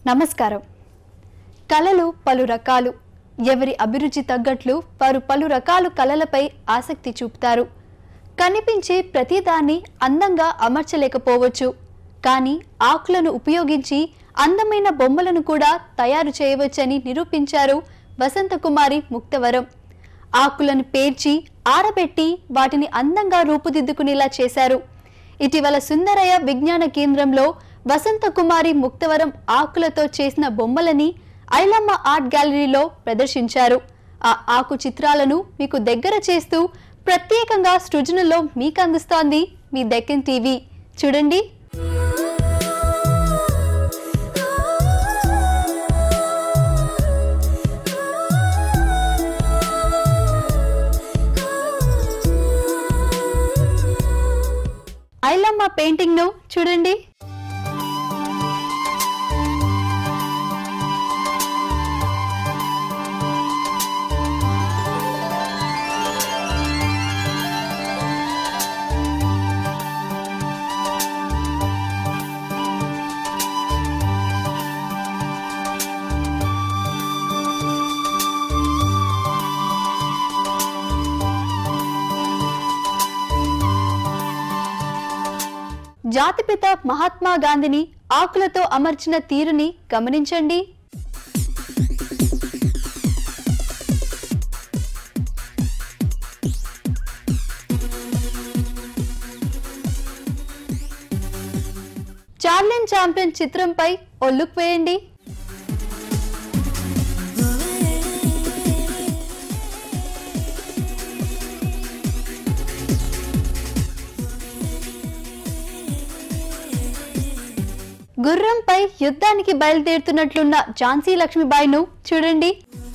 నమస్కారం కళలు పలు రకాలు ఎవరి అభిరుచి తగ్గట్లు వారు పలు రకాల కళలపై ఆసక్తి చూపుతారు కనిపించే ప్రతిదాన్ని అందంగా అమర్చలేకపోవచ్చు కానీ ఆకులను ఉపయోగించి అందమైన బొమ్మలను కూడా తయారు చేయవచ్చని నిరూపించారు వసంతకుమారి ముక్తవరం ఆకులను పేర్చి ఆరబెట్టి వాటిని అందంగా రూపుదిద్దుకునేలా చేశారు ఇటీవల సుందరయ్య విజ్ఞాన కేంద్రంలో వసంతకుమారి ముక్తవరం ఆకులతో చేసిన బొమ్మలని ఐలమ్మ ఆర్ట్ గ్యాలరీలో ప్రదర్శించారు ఆ ఆకు చిత్రాలను మీకు దగ్గర చేస్తూ ప్రత్యేకంగా సృజనలో మీకు అందిస్తోంది మీ దెక్కన్ టీవీ చూడండి ఐలమ్మ పెయింటింగ్ ను చూడండి జాతిపిత మహాత్మా గాంధీని ఆకులతో అమర్చిన తీరుని గమనించండి చార్లిన్ చాంపియన్ చిత్రంపై ఓ లుక్ వేయండి గుర్రంపై యుద్ధానికి బయలుదేరుతున్నట్లున్న ఝాన్సీ లక్ష్మీబాయిను చూడండి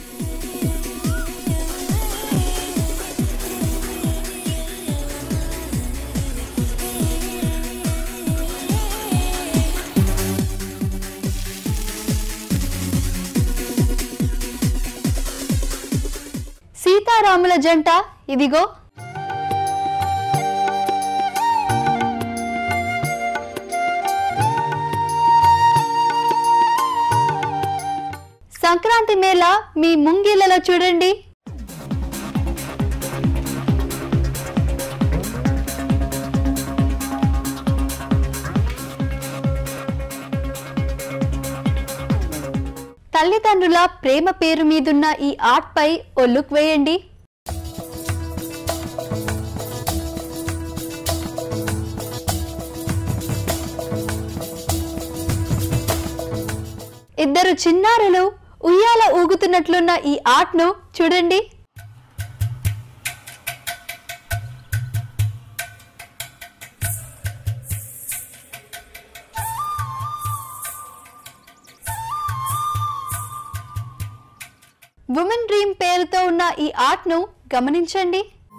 సీతారాముల జంట ఇదిగో సంక్రాంతి మేళ మీ ముంగిళ్ళలో చూడండి తల్లిదండ్రుల ప్రేమ పేరు మీదున్న ఈ ఆర్ట్ పై ఓ లుక్ వేయండి ఇద్దరు చిన్నారులు ఉయ్యాల ఊగుతున్నట్లున్న ఈ ఆర్ట్ ను చూడండి ఉమెన్ డ్రీమ్ పేరుతో ఉన్న ఈ ఆర్ట్ ను గమనించండి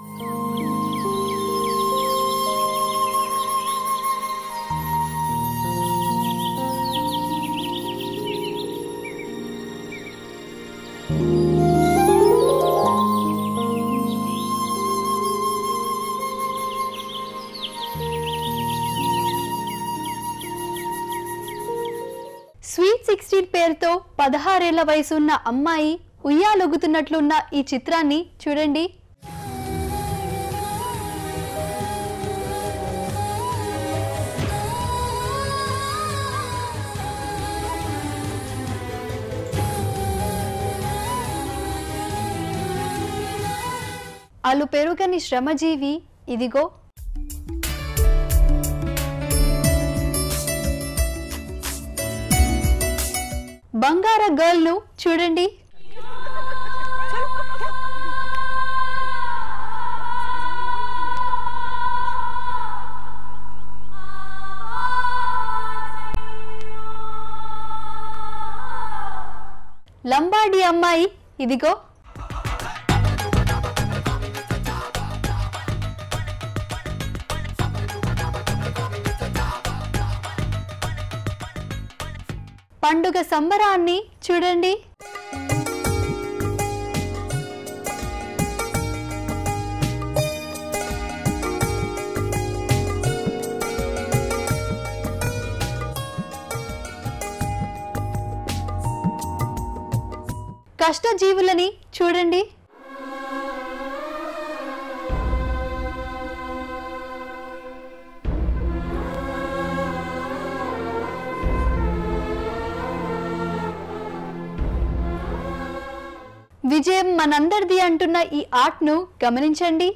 స్వీట్ సిక్స్టీన్ పేరుతో పదహారేళ్ల వయసున్న అమ్మాయి ఉయ్యాలొగుతున్నట్లున్న ఈ చిత్రాన్ని చూడండి అలు పెరుగని శ్రమజీవి ఇదిగో బంగార గర్ల్ ను చూడండి లంబాడి అమ్మాయి ఇదిగో పండుగ సంబరాన్ని చూడండి కష్టజీవులని చూడండి విజయం మనందరిది అంటున్న ఈ ఆర్ట్ను గమనించండి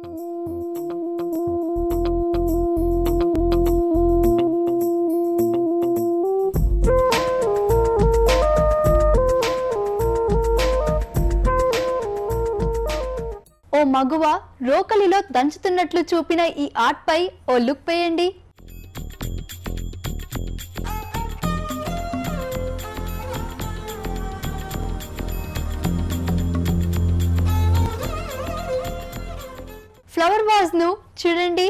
ఓ మగువ రోకలిలో దంచుతున్నట్లు చూపిన ఈ ఆర్ట్ పై ఓ లుక్ వేయండి ఫ్లవర్ వాజ్ ను చూడండి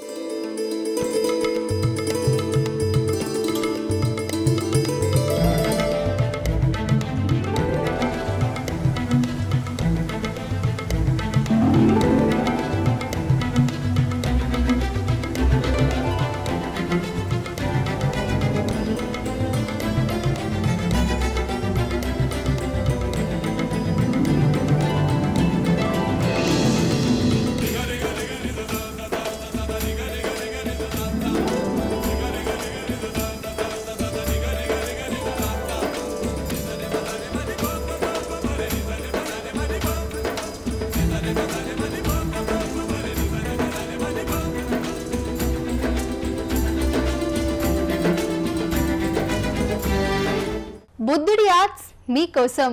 బుద్ధుడి ఆర్ట్స్ మీకోసం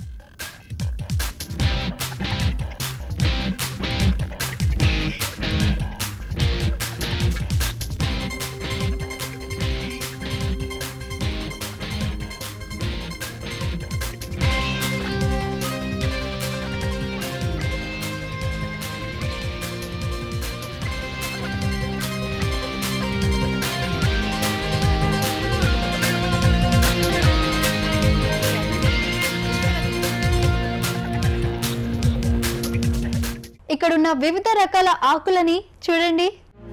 ఇక్కడున్న వివిధ రకాల ఆకులని చూడండి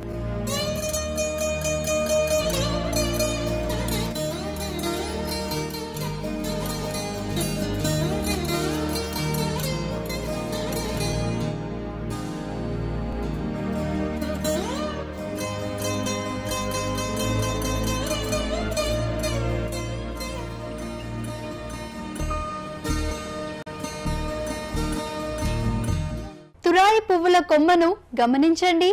తురాయి పువ్వుల కొమ్మను గమనించండి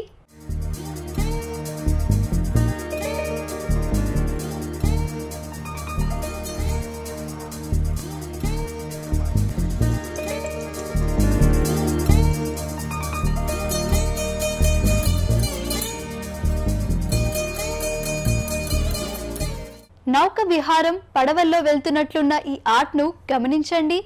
నౌక విహారం పడవల్లో వెళ్తున్నట్లున్న ఈ ఆర్ట్ను గమనించండి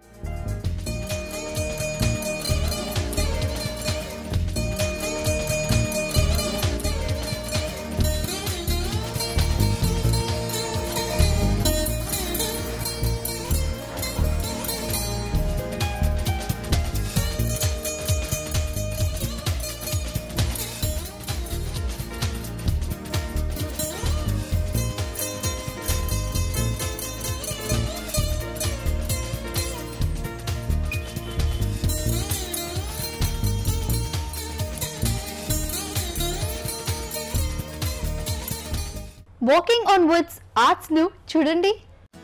వాకింగ్ ఆన్ వుడ్స్ ఆర్ట్స్ ను చూడండి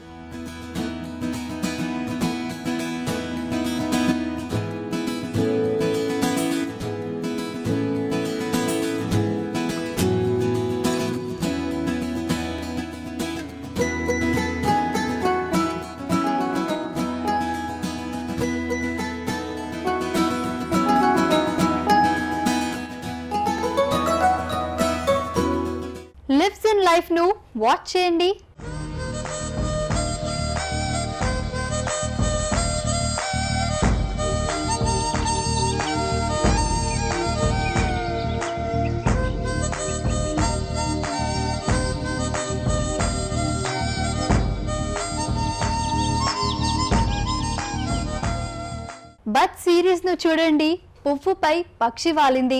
లివ్స్ ఇన్ లైఫ్ ను వాచ్ చేయండి బట్ సిరీస్ ను చూడండి పువ్వుపై పక్షి వాలింది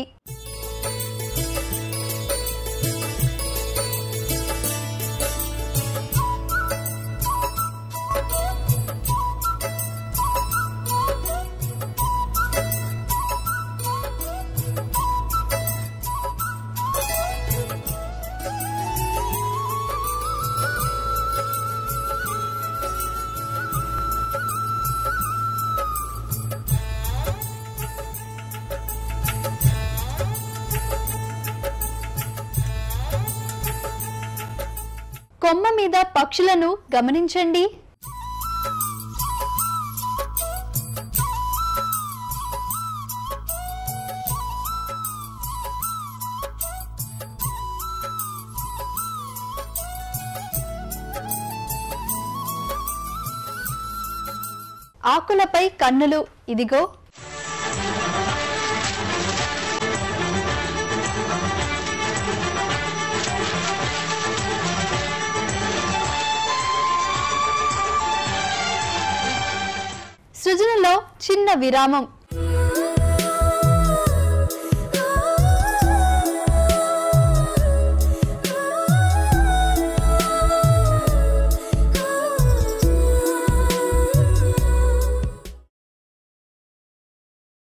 కొమ్మ మీద పక్షులను గమనించండి ఆకులపై కన్నులు ఇదిగో సృజనలో చిన్న విరామం